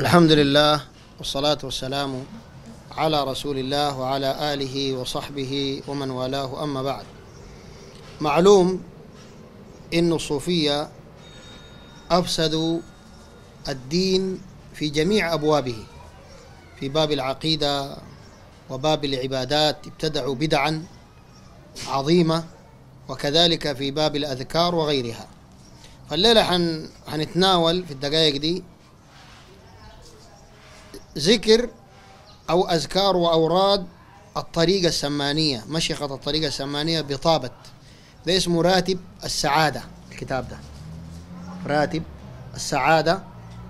الحمد لله والصلاة والسلام على رسول الله وعلى آله وصحبه ومن والاه أما بعد معلوم إن الصوفية أفسدوا الدين في جميع أبوابه في باب العقيدة وباب العبادات ابتدعوا بدعا عظيمة وكذلك في باب الأذكار وغيرها فالليلة حن... حنتناول في الدقائق دي ذكر أو أذكار وأوراد الطريقة السمانية مشيخة الطريقة السمانية بطابة ده اسمه راتب السعادة الكتاب ده راتب السعادة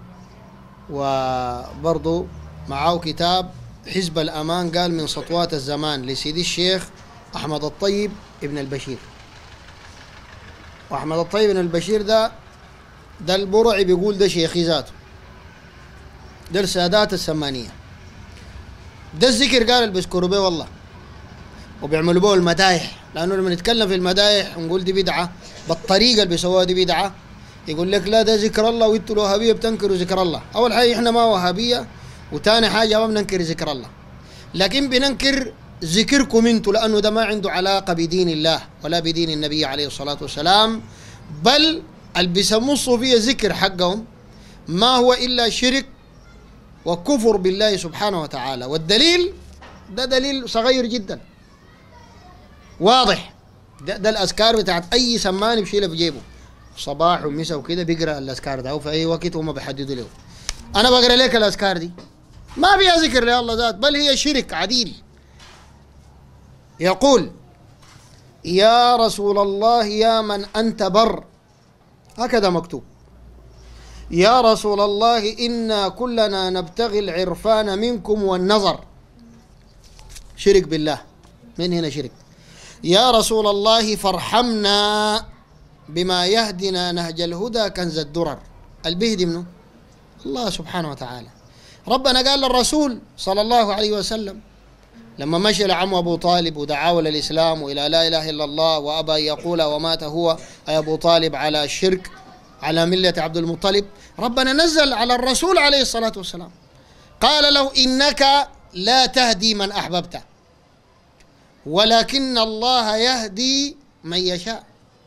وبرضو معه كتاب حزب الأمان قال من سطوات الزمان لسيدي الشيخ أحمد الطيب ابن البشير وأحمد الطيب ابن البشير ده ده البرعي بيقول ده شيخي ذاته ده السادات السمانية ده الذكر قال اللي بيذكروا به والله وبيعملوا به المدايح لأنه لما نتكلم في المدايح ونقول دي بدعة بالطريقة اللي بيسووها دي بدعة يقول لك لا ده ذكر الله وانتوا الوهابية بتنكروا ذكر الله أول حاجة احنا ما وهابية وتاني حاجة ما بننكر ذكر الله لكن بننكر ذكركم انتوا لأنه ده ما عنده علاقة بدين الله ولا بدين النبي عليه الصلاة والسلام بل اللي بيسموه الصوفية ذكر حقهم ما هو إلا شرك وكفر بالله سبحانه وتعالى والدليل ده دليل صغير جدا واضح ده, ده الأذكار بتاعت أي سمان بشيلها في جيبه صباح ومساء وكده بيقرا الاذكار ده وفي اي وقت هم بيحددوا له انا بقرا لك الاذكار دي ما فيها ذكر لله ذات بل هي شرك عديل يقول يا رسول الله يا من انت بر هكذا مكتوب يا رسول الله انا كلنا نبتغي العرفان منكم والنظر شرك بالله من هنا شرك يا رسول الله فارحمنا بما يهدنا نهج الهدى كنز الدرر البهدي منه الله سبحانه وتعالى ربنا قال للرسول صلى الله عليه وسلم لما مشى لعمه أبو طالب ودعاه للإسلام وإلى لا إله إلا الله وأبى أن يقول ومات هو أي أبو طالب على الشرك على ملة عبد المطلب ربنا نزل على الرسول عليه الصلاة والسلام قال له إنك لا تهدي من أحببت ولكن الله يهدي من يشاء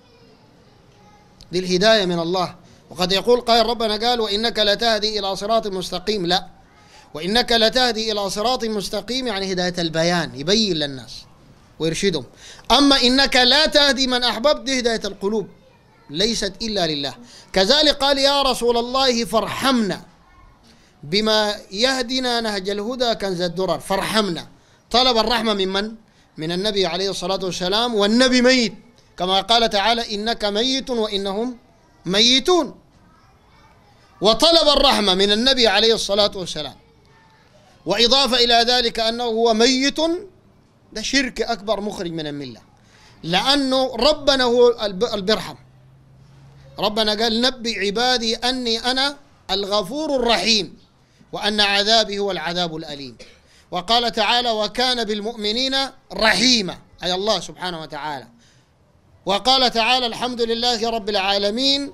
دي الهداية من الله وقد يقول قائل ربنا قال وإنك لتهدي إلى صراط مستقيم لا وإنك لتهدي إلى صراط مستقيم يعني هداية البيان يبين للناس ويرشدهم أما إنك لا تهدي من أحببت دي هداية القلوب ليست إلا لله كذلك قال يا رسول الله فارحمنا بما يهدنا نهج الهدى كنز الدرر فارحمنا طلب الرحمة من من؟ من النبي عليه الصلاة والسلام والنبي ميت كما قال تعالى إنك ميت وإنهم ميتون وطلب الرحمة من النبي عليه الصلاة والسلام وإضافة إلى ذلك أنه هو ميت ده شرك أكبر مخرج من الملة لأنه ربنا هو البرحم ربنا قال نبي عبادي أني أنا الغفور الرحيم وأن عذابي هو العذاب الأليم وقال تعالى وكان بالمؤمنين رحيما أي الله سبحانه وتعالى وقال تعالى الحمد لله رب العالمين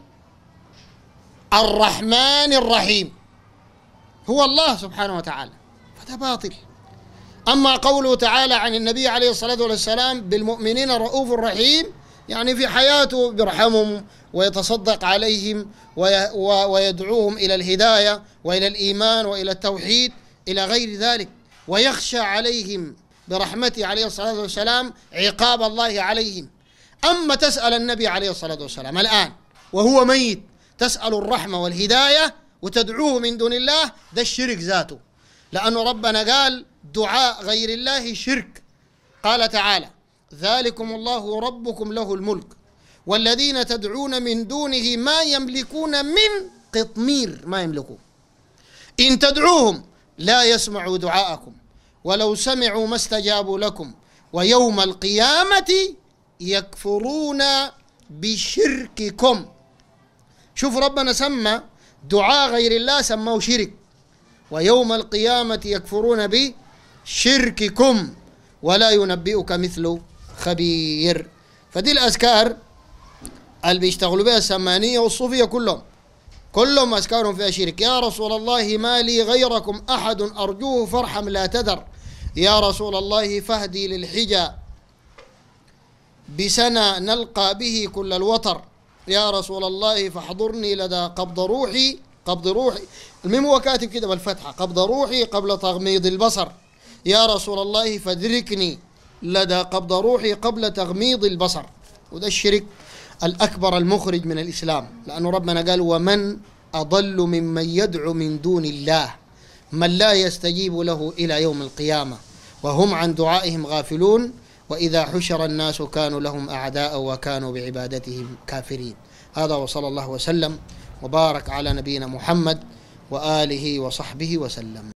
الرحمن الرحيم هو الله سبحانه وتعالى فده باطل أما قوله تعالى عن النبي عليه الصلاة والسلام بالمؤمنين رؤوف رحيم يعني في حياته بيرحمهم ويتصدق عليهم ويدعوهم إلى الهداية وإلى الإيمان وإلى التوحيد إلى غير ذلك ويخشى عليهم برحمته عليه الصلاة والسلام عقاب الله عليهم أما تسأل النبي عليه الصلاة والسلام الآن وهو ميت تسأل الرحمة والهداية وتدعوه من دون الله ده الشرك ذاته لأنه ربنا قال دعاء غير الله شرك قال تعالى ذلكم الله ربكم له الملك والذين تدعون من دونه ما يملكون من قطمير ما يملكون إن تدعوهم لا يسمعوا دعاءكم ولو سمعوا ما استجابوا لكم ويوم القيامة يكفرون بشرككم شوف ربنا سمى دعاء غير الله سموه شرك ويوم القيامة يكفرون بشرككم ولا ينبئك مثل خبير فدي الأذكار اللي بيشتغلوا بها السمانية والصوفية كلهم كلهم أذكارهم فيها شرك يا رسول الله ما لي غيركم أحد أرجوه فارحم لا تذر يا رسول الله فهدي للحجى بسنة نلقى به كل الوتر يا رسول الله فاحضرني لدى قبض روحي قبض روحي المهم هو كاتب كده بالفتحة قبض روحي قبل تغميض البصر يا رسول الله فادركني لدى قبض روحي قبل تغميض البصر وده الشرك الأكبر المخرج من الإسلام لأنه ربنا قال ومن أضل ممن يدعو من دون الله من لا يستجيب له إلى يوم القيامة وهم عن دعائهم غافلون وإذا حشر الناس كانوا لهم أعداء وكانوا بعبادتهم كافرين هذا وصلى الله وسلم وبارك على نبينا محمد وآله وصحبه وسلم